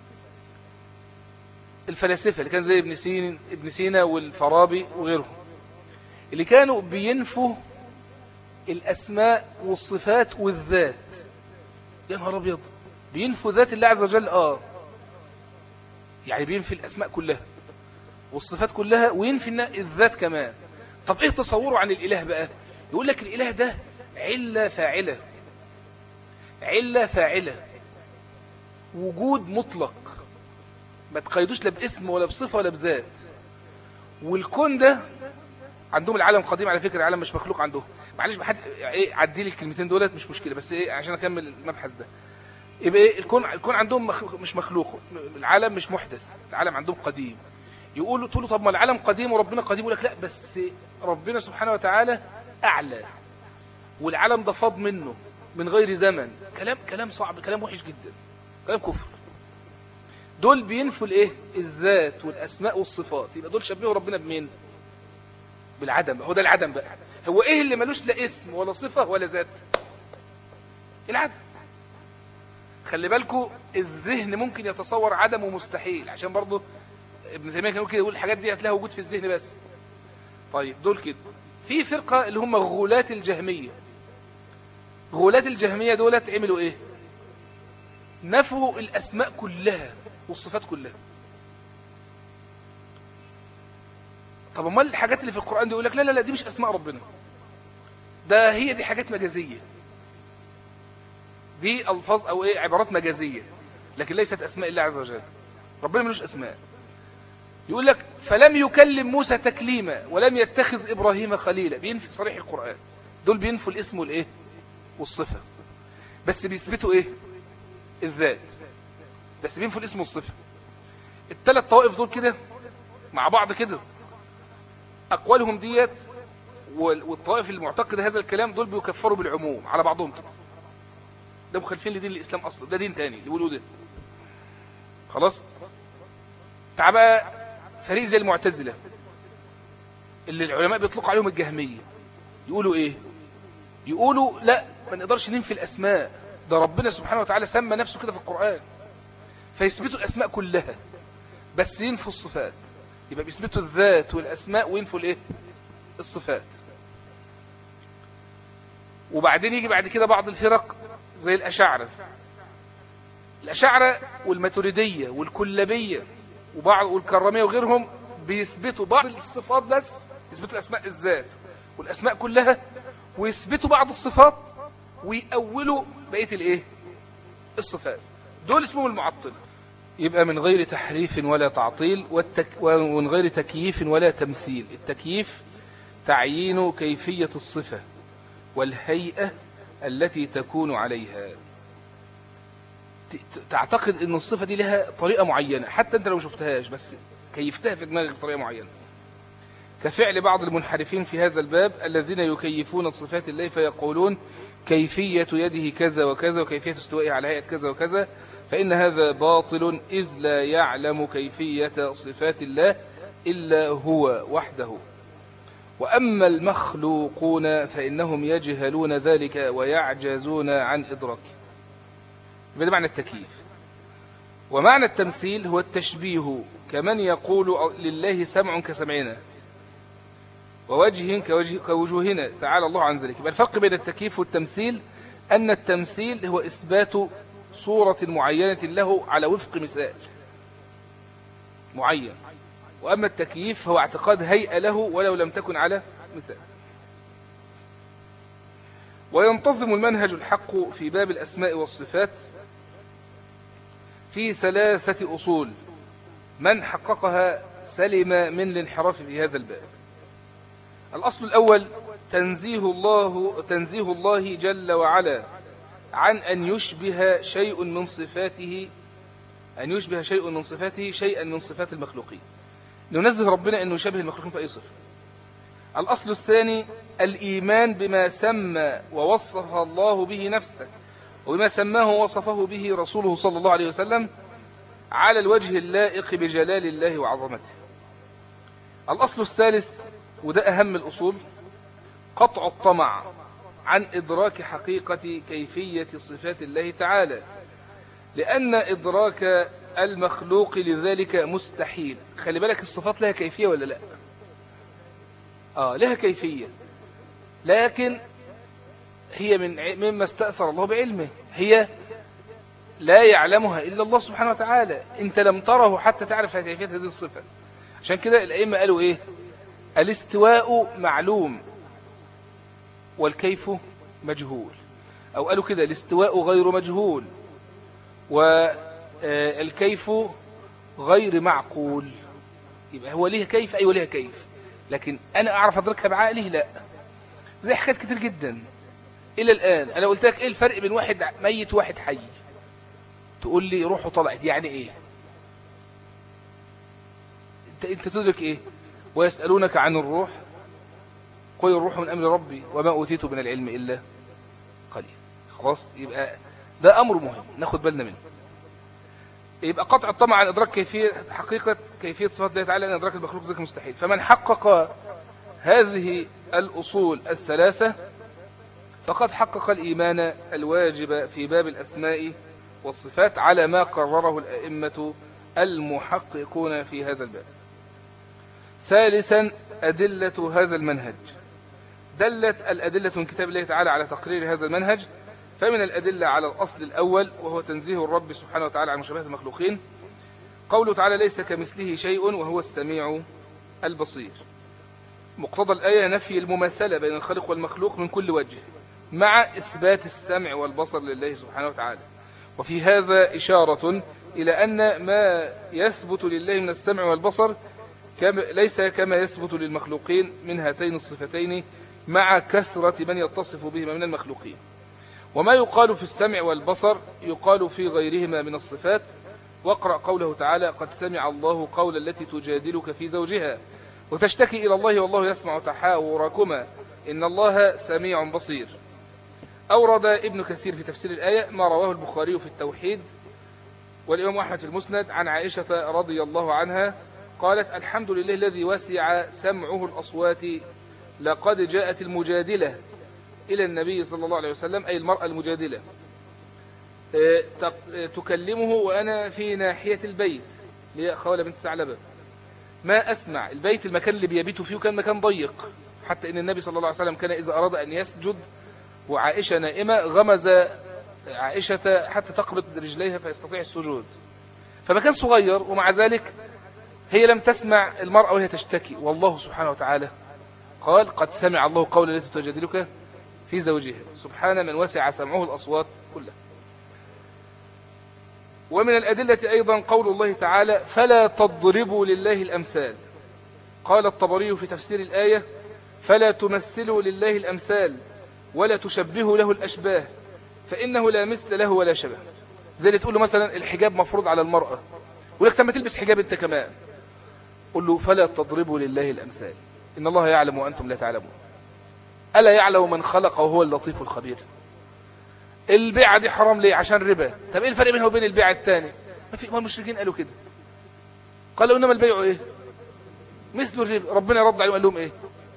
الفلاسفه اللي كان زي ابن سين ابن سينا والفارابي وغيرهم اللي كانوا بينفوا الاسماء والصفات والذات يا نهار ابيض بينفوا ذات الله عز وجل اه يعني بينفي الاسماء كلها والصفات كلها وينفي الذات كمان طب ايه تصوره عن الاله بقى يقول لك الاله ده علة فاعلة علة فاعلة وجود مطلق ما تقيدوش لا باسم ولا بصفة ولا بذات والكون ده عندهم العالم قديم على فكرة العالم مش مخلوق عندهم معلش بحد ايه عدي لي الكلمتين دولت مش مشكلة بس ايه عشان اكمل المبحث ده يبقى ايه الكون الكون عندهم مخ... مش مخلوق العالم مش محدث العالم عندهم قديم يقولوا تقولوا طب ما العالم قديم وربنا قديم يقول لك لا بس ربنا سبحانه وتعالى اعلى والعالم ده فاض منه من غير زمن كلام كلام صعب كلام وحش جدا كلام كفر دول بينفوا الايه الذات والاسماء والصفات يبقى دول شبهوا ربنا بمين بالعدم هو ده العدم بقى هو ايه اللي ملوش لا اسم ولا صفه ولا ذات العدم خلي بالكم الذهن ممكن يتصور عدم ومستحيل عشان برضه ابن تيميه كان كده يقول الحاجات دي هتلاقيها وجود في الذهن بس طيب دول كده في فرقه اللي هم غولات الجهميه غولات الجهميه دولت عملوا ايه نفوا الاسماء كلها والصفات كلها طب امال الحاجات اللي في القرآن دي يقول لك لا لا لا دي مش اسماء ربنا ده هي دي حاجات مجازية دي الفاظ او ايه عبارات مجازية لكن ليست اسماء الله عز وجل ربنا ملوش اسماء يقول لك فلم يكلم موسى تكليما ولم يتخذ ابراهيم خليلا بينفي صريح القرآن دول بينفوا الاسم والايه والصفة بس بيثبتوا ايه الذات بس بينفوا الاسم والصفة الثلاث طوائف دول كده مع بعض كده أقوالهم ديت والطوائف المعتقدة هذا الكلام دول بيكفروا بالعموم على بعضهم كده ده مخالفين لدين الإسلام أصلا ده دين تاني اللي بيقولوا ده خلاص تعال بقى فريق زي المعتزلة اللي العلماء بيطلقوا عليهم الجهمية يقولوا ايه يقولوا لا ما نقدرش ننفي الأسماء ده ربنا سبحانه وتعالى سمى نفسه كده في القرآن فيثبتوا الأسماء كلها بس ينفوا الصفات يبقى بيثبتوا الذات والأسماء وينفوا الايه الصفات وبعدين يجي بعد كده بعض الفرق زي الأشاعرة الأشاعرة والماتريدية والكلابية وبعض والكرامية وغيرهم بيثبتوا بعض الصفات بس يثبتوا الأسماء الذات والأسماء كلها ويثبتوا بعض الصفات ويأولوا بقية الايه الصفات دول اسمهم المعطل يبقى من غير تحريف ولا تعطيل والتك... ومن غير تكييف ولا تمثيل التكييف تعيين كيفية الصفة والهيئة التي تكون عليها تعتقد ان الصفة دي لها طريقة معينة حتى انت لو شفتهاش بس كيفتها في دماغك بطريقة معينة كفعل بعض المنحرفين في هذا الباب الذين يكيفون صفات الله فيقولون كيفية يده كذا وكذا وكيفية استوائه على هيئة كذا وكذا فإن هذا باطل إذ لا يعلم كيفية صفات الله إلا هو وحده وأما المخلوقون فإنهم يجهلون ذلك ويعجزون عن إدراكه هذا معنى التكييف ومعنى التمثيل هو التشبيه كمن يقول لله سمع كسمعنا ووجه كوجه كوجوهنا تعالى الله عن ذلك الفرق بين التكييف والتمثيل أن التمثيل هو إثبات صورة معينة له على وفق مثال معين وأما التكييف هو اعتقاد هيئة له ولو لم تكن على مثال وينتظم المنهج الحق في باب الأسماء والصفات في ثلاثة أصول من حققها سلم من الانحراف في هذا الباب الأصل الأول تنزيه الله, تنزيه الله جل وعلا عن أن يشبه شيء من صفاته أن يشبه شيء من صفاته شيئا من صفات المخلوقين ننزه ربنا أنه يشبه المخلوقين في أي صفة الأصل الثاني الإيمان بما سمى ووصف الله به نفسه وبما سماه ووصفه به رسوله صلى الله عليه وسلم على الوجه اللائق بجلال الله وعظمته الأصل الثالث وده أهم الأصول قطع الطمع عن إدراك حقيقة كيفية صفات الله تعالى لأن إدراك المخلوق لذلك مستحيل خلي بالك الصفات لها كيفية ولا لا آه لها كيفية لكن هي من مما استأثر الله بعلمه هي لا يعلمها إلا الله سبحانه وتعالى أنت لم تره حتى تعرف كيفية هذه الصفة عشان كده الأئمة قالوا إيه الاستواء معلوم والكيف مجهول أو قالوا كده الاستواء غير مجهول والكيف غير معقول يبقى هو ليه كيف أيوة ليه كيف لكن أنا أعرف أدركها بعقلي لا زي حكايات كتير جدا إلى الآن أنا قلت لك إيه الفرق بين واحد ميت وواحد حي تقول لي روحه طلعت يعني إيه أنت, انت تدرك إيه ويسألونك عن الروح قل الروح من أمر ربي وما أوتيت من العلم إلا قليل خلاص يبقى ده أمر مهم ناخد بالنا منه يبقى قطع الطمع عن إدراك كيفية حقيقة كيفية صفات الله تعالى أن إدراك المخلوق ذلك مستحيل فمن حقق هذه الأصول الثلاثة فقد حقق الإيمان الواجب في باب الأسماء والصفات على ما قرره الأئمة المحققون في هذا الباب ثالثا أدلة هذا المنهج دلت الأدلة من كتاب الله تعالى على تقرير هذا المنهج فمن الأدلة على الأصل الأول وهو تنزيه الرب سبحانه وتعالى عن مشابهة المخلوقين قوله تعالى ليس كمثله شيء وهو السميع البصير مقتضى الآية نفي المماثلة بين الخالق والمخلوق من كل وجه مع إثبات السمع والبصر لله سبحانه وتعالى وفي هذا إشارة إلى أن ما يثبت لله من السمع والبصر ليس كما يثبت للمخلوقين من هاتين الصفتين مع كثرة من يتصف بهما من المخلوقين وما يقال في السمع والبصر يقال في غيرهما من الصفات واقرأ قوله تعالى قد سمع الله قول التي تجادلك في زوجها وتشتكي إلى الله والله يسمع تحاوركما إن الله سميع بصير أورد ابن كثير في تفسير الآية ما رواه البخاري في التوحيد والإمام أحمد في المسند عن عائشة رضي الله عنها قالت الحمد لله الذي وسع سمعه الأصوات لقد جاءت المجادلة إلى النبي صلى الله عليه وسلم أي المرأة المجادلة آه، آه، تكلمه وأنا في ناحية البيت هي خولة بنت ثعلبة ما أسمع البيت المكان اللي بيبيت فيه كان مكان ضيق حتى إن النبي صلى الله عليه وسلم كان إذا أراد أن يسجد وعائشة نائمة غمز عائشة حتى تقبض رجليها فيستطيع السجود فمكان صغير ومع ذلك هي لم تسمع المرأة وهي تشتكي والله سبحانه وتعالى قال قد سمع الله قول التي تجادلك في زوجها سبحان من وسع سمعه الأصوات كلها ومن الأدلة أيضا قول الله تعالى فلا تضربوا لله الأمثال قال الطبري في تفسير الآية فلا تمثلوا لله الأمثال ولا تشبهوا له الأشباه فإنه لا مثل له ولا شبه زي اللي تقول له مثلا الحجاب مفروض على المرأة ولك لما تلبس حجاب انت كمان قل له فلا تضربوا لله الأمثال إن الله يعلم وأنتم لا تعلمون ألا يعلم من خلق وهو اللطيف الخبير البيعة دي حرام ليه عشان ربا طب ايه الفرق بينها وبين البيعة الثاني ما في ما المشركين قالوا كده قالوا انما البيع ايه مثل الربا ربنا رد عليهم قال لهم ايه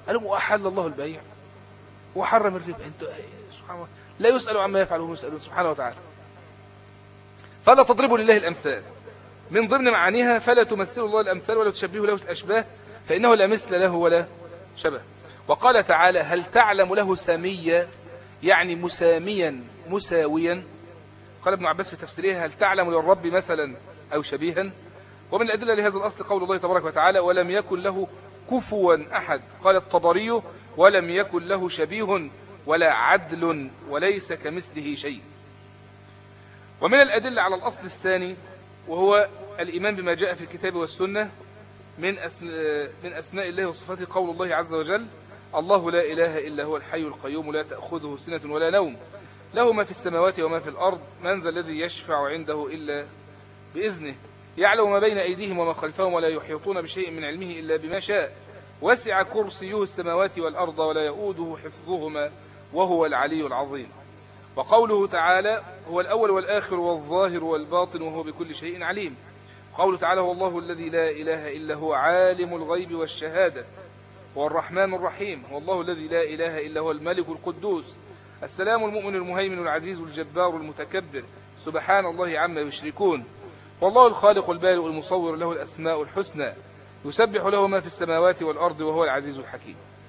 قال لهم وأحل الله البيع وحرم الربا انت سبحان الله لا يسأل عما يفعل وهم يسألون سبحانه وتعالى فلا تضربوا لله الأمثال من ضمن معانيها فلا تمثلوا الله الأمثال ولا تشبهوا له الأشباه فإنه لا مثل له ولا شبه وقال تعالى هل تعلم له ساميا يعني مساميا مساويا قال ابن عباس في تفسيره هل تعلم للرب مثلا أو شبيها ومن الأدلة لهذا الأصل قول الله تبارك وتعالى ولم يكن له كفوا أحد قال الطبري ولم يكن له شبيه ولا عدل وليس كمثله شيء ومن الأدلة على الأصل الثاني وهو الإيمان بما جاء في الكتاب والسنة من من أسماء الله وصفاته قول الله عز وجل الله لا إله إلا هو الحي القيوم لا تأخذه سنة ولا نوم له ما في السماوات وما في الأرض من ذا الذي يشفع عنده إلا بإذنه يعلم ما بين أيديهم وما خلفهم ولا يحيطون بشيء من علمه إلا بما شاء وسع كرسيه السماوات والأرض ولا يؤوده حفظهما وهو العلي العظيم وقوله تعالى هو الأول والآخر والظاهر والباطن وهو بكل شيء عليم قوله تعالى هو الله الذي لا إله إلا هو عالم الغيب والشهادة هو الرحمن الرحيم هو الله الذي لا إله إلا هو الملك القدوس السلام المؤمن المهيمن العزيز الجبار المتكبر سبحان الله عما يشركون والله الخالق البارئ المصور له الأسماء الحسنى يسبح له ما في السماوات والأرض وهو العزيز الحكيم